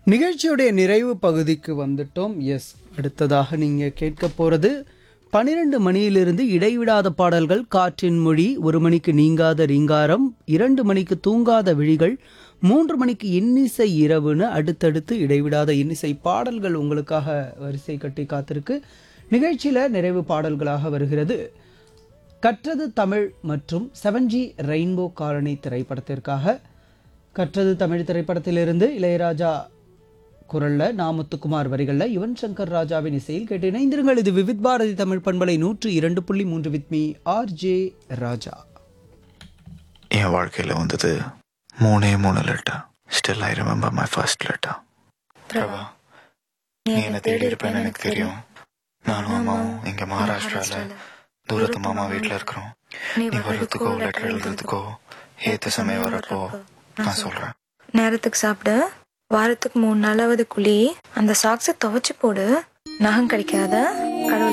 நிகழ்ச்சியுடைய நிறைவு பகுதிக்கு வந்துட்டோம் எஸ் அடுத்ததாக நீங்கள் கேட்க போகிறது பன்னிரண்டு மணியிலிருந்து இடைவிடாத பாடல்கள் காற்றின் மொழி ஒரு மணிக்கு நீங்காத ரீங்காரம் இரண்டு மணிக்கு தூங்காத விழிகள் மூன்று மணிக்கு இன்னிசை இரவுன்னு அடுத்தடுத்து இடைவிடாத இன்னிசை பாடல்கள் உங்களுக்காக வரிசை கட்டி காத்திருக்கு நிகழ்ச்சியில் நிறைவு பாடல்களாக வருகிறது கற்றது தமிழ் மற்றும் செவன்ஜி ரெயின்போ காலனி திரைப்படத்திற்காக கற்றது தமிழ் திரைப்படத்திலிருந்து இளையராஜா குரல்ல நாமுத்துக்குமார் வரிகள்ல யுவன் சங்கர் ராஜாவின் இசையில் கேட்டு இணைந்திருங்கள் இது விவித் பாரதி தமிழ் பண்பலை நூற்று இரண்டு புள்ளி மூன்று with me R J Raja என் வாழ்க்கையில் வந்தது மூணே மூணு letter still I remember my first letter Prabha நீ என்ன தேடி இருப்பேன்னு எனக்கு தெரியும் நானும் அம்மாவும் இங்க மகாராஷ்டிரால தூரத்து மாமா வீட்டில் இருக்கிறோம் நீ வர்றதுக்கோ லெட்டர் எழுதுறதுக்கோ ஏத்த சமயம் வரப்போ நான் சொல்றேன் நேரத்துக்கு சாப்பிடு வாரத்துக்கு மூணு நாளாவது குழி அந்த சாக்ஸை துவைச்சு போடு நகம் கிடைக்காத கடவுள்